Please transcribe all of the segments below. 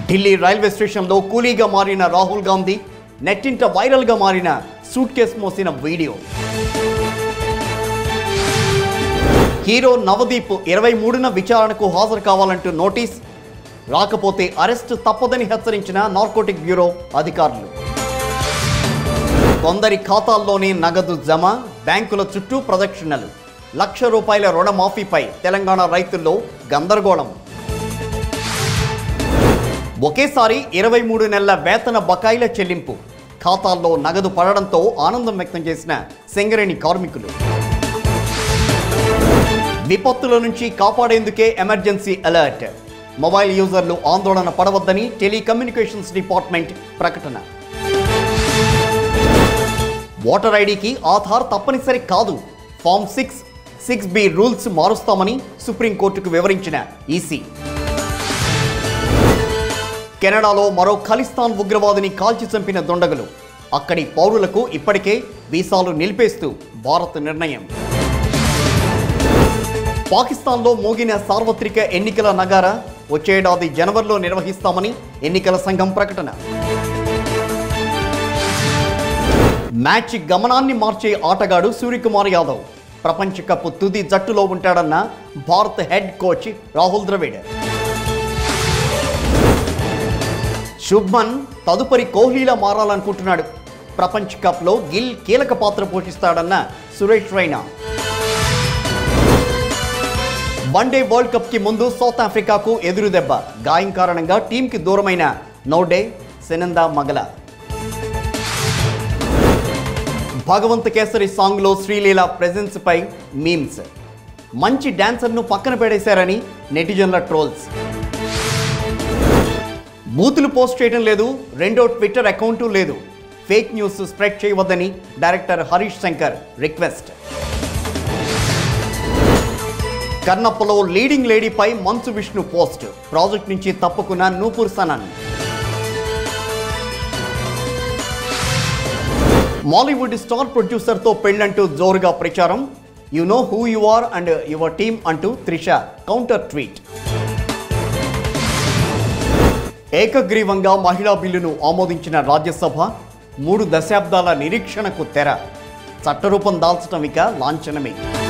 Delhi railway స్టేషన్లో కూలీగా మారిన రాహుల్ గాంధీ నెట్టింట వైరల్గా మారిన సూట్ కేస్ మోసిన వీడియో హీరో నవదీప్ ఇరవై మూడున విచారణకు హాజరు కావాలంటూ నోటీస్ రాకపోతే అరెస్ట్ తప్పదని హెచ్చరించిన నార్కోటిక్ బ్యూరో అధికారులు కొందరి ఖాతాల్లోనే నగదు జమ బ్యాంకుల చుట్టూ ప్రదక్షిణలు లక్ష రూపాయల రుణమాఫీపై తెలంగాణ రైతుల్లో గందరగోళం ఒకేసారి ఇరవై మూడు నెలల వేతన బకాయిల చెల్లింపు ఖాతాల్లో నగదు పడడంతో ఆనందం వ్యక్తం చేసిన సింగరేణి కార్మికులు విపత్తుల నుంచి కాపాడేందుకే ఎమర్జెన్సీ అలర్ట్ మొబైల్ యూజర్లు ఆందోళన పడవద్దని టెలికమ్యూనికేషన్స్ డిపార్ట్మెంట్ ప్రకటన ఓటర్ ఐడికి ఆధార్ తప్పనిసరి కాదు form six six B rules మారుస్తామని సుప్రీంకోర్టుకు వివరించిన ఈసీ కెనడాలో మరో ఖలిస్తాన్ ఉగ్రవాదిని కాల్చి చంపిన దొండగలు అక్కడి పౌరులకు ఇప్పటికే వీసాలు నిలిపేస్తూ భారత్ నిర్ణయం పాకిస్తాన్లో మోగిన సార్వత్రిక ఎన్నికల నగార వచ్చేడాది జనవరిలో నిర్వహిస్తామని ఎన్నికల సంఘం ప్రకటన మ్యాచ్ గమనాన్ని మార్చే ఆటగాడు సూర్యకుమార్ యాదవ్ ప్రపంచ కప్ తుది జట్టులో ఉంటాడన్న భారత్ హెడ్ కోచ్ రాహుల్ ద్రవిడ్ శుభ్మన్ తదుపరి కోహ్లీలా మారాలనుకుంటున్నాడు ప్రపంచ కప్లో గిల్ కీలక పాత్ర పోషిస్తాడన్న సురేష్ రైనా వన్డే వరల్డ్ కప్కి ముందు సౌత్ ఆఫ్రికాకు ఎదురు దెబ్బ గాయం కారణంగా టీంకి దూరమైన నోడే సెనందా మగల భగవంత్ కేసరి సాంగ్లో శ్రీలీల ప్రెజెన్స్ పై మీమ్స్ మంచి డాన్సర్ను పక్కన పెడేశారని నెటిజన్ల ట్రోల్స్ బూతులు పోస్ట్ చేయడం లేదు రెండో ట్విట్టర్ అకౌంటు లేదు ఫేక్ న్యూస్ స్ప్రెడ్ చేయవద్దని డైరెక్టర్ హరీష్ శంకర్ రిక్వెస్ట్ కర్నప్పలో లీడింగ్ లేడీపై మంచు విష్ణు పోస్ట్ ప్రాజెక్ట్ నుంచి తప్పుకున్న నూపూర్ సనన్ మాలీవుడ్ స్టార్ ప్రొడ్యూసర్తో పెళ్ళంటూ జోరుగా ప్రచారం you know who you are and your team అంటూ త్రిష కౌంటర్ ట్వీట్ ఏకగ్రీవంగా మహిళా బిల్లును ఆమోదించిన రాజ్యసభ మూడు దశాబ్దాల నిరీక్షణకు తెర చట్టరూపం దాల్చడం ఇక లాంఛనమే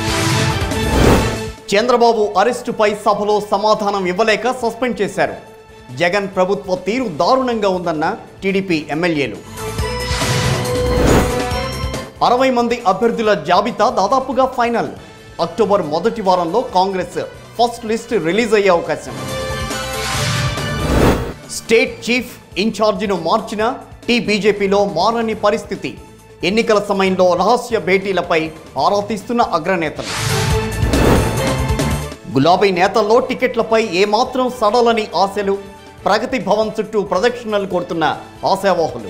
చంద్రబాబు అరెస్టుపై సభలో సమాధానం ఇవ్వలేక సస్పెండ్ చేశారు జగన్ ప్రభుత్వ తీరు దారుణంగా ఉందన్న టీడీపీ ఎమ్మెల్యేలు అరవై మంది అభ్యర్థుల జాబితా దాదాపుగా ఫైనల్ అక్టోబర్ మొదటి వారంలో కాంగ్రెస్ ఫస్ట్ లిస్ట్ రిలీజ్ అయ్యే అవకాశం స్టేట్ చీఫ్ ఇన్ఛార్జిను మార్చిన టీ బీజేపీలో మారని పరిస్థితి ఎన్నికల సమయంలో రహస్య భేటీలపై ఆరా తీస్తున్న అగ్రనేతలు గులాబీ నేతల్లో టికెట్లపై ఏమాత్రం సడలని ఆశలు ప్రగతి భవన్ చుట్టూ ప్రదక్షిణలు కొడుతున్న ఆశావాహులు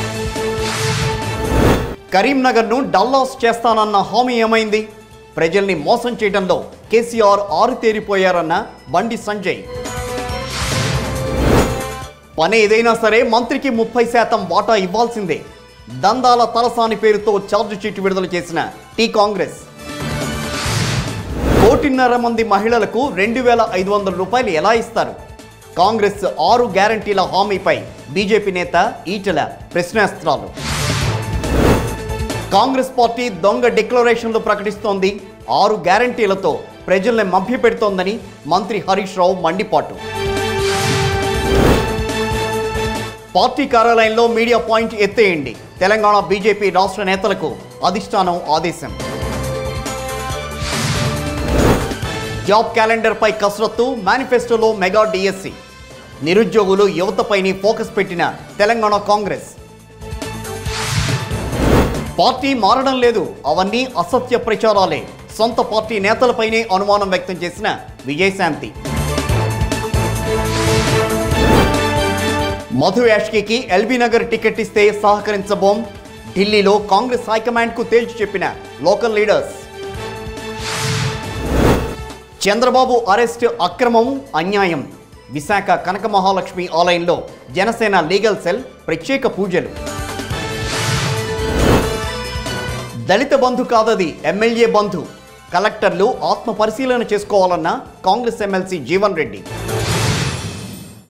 కరీంనగర్ను డల్లాస్ చేస్తానన్న హామీ ఏమైంది ప్రజల్ని మోసం చేయడంలో కేసీఆర్ ఆరుతేరిపోయారన్న బండి సంజయ్ పని ఏదైనా సరే మంత్రికి ముప్పై శాతం వాటా ఇవ్వాల్సిందే దందాల తలసాని పేరుతో ఛార్జ్ షీట్ విడుదల చేసిన టీ కాంగ్రెస్ కోటిన్నర మంది మహిళలకు రెండు వేల ఐదు వందల రూపాయలు ఎలా ఇస్తారు కాంగ్రెస్ ఆరు గ్యారంటీల హామీపై బీజేపీ నేత ఈటెల ప్రశ్నాస్త్రాలు కాంగ్రెస్ పార్టీ దొంగ డిక్లరేషన్లు ప్రకటిస్తోంది ఆరు గ్యారంటీలతో ప్రజల్ని మభ్యపెడుతోందని మంత్రి హరీష్ రావు మండిపాటు పార్టీ కార్యాలయంలో మీడియా పాయింట్ ఎత్తేయండి తెలంగాణ బీజేపీ రాష్ట్ర నేతలకు అధిష్టానం ఆదేశం జాబ్ క్యాలెండర్పై కసరత్తు మేనిఫెస్టోలో మెగా డిఎస్సి నిరుద్యోగులు యువతపైని ఫోకస్ పెట్టిన తెలంగాణ కాంగ్రెస్ పార్టీ మారడం లేదు అవన్నీ అసత్య ప్రచారాలే సొంత పార్టీ నేతలపైనే అనుమానం వ్యక్తం చేసిన విజయశాంతి మధు యాష్కికి ఎల్బీ నగర్ టికెట్ ఇస్తే సహకరించబోం ఢిల్లీలో కాంగ్రెస్ హైకమాండ్కు తేల్చి చెప్పిన లోకల్ లీడర్స్ చంద్రబాబు అరెస్ట్ అక్రమం అన్యాయం విశాఖ కనక మహాలక్ష్మి ఆలయంలో జనసేన లీగల్ సెల్ ప్రత్యేక పూజలు దళిత బంధు కాదది ఎమ్మెల్యే బంధు కలెక్టర్లు ఆత్మ పరిశీలన చేసుకోవాలన్న కాంగ్రెస్ ఎమ్మెల్సీ జీవన్ రెడ్డి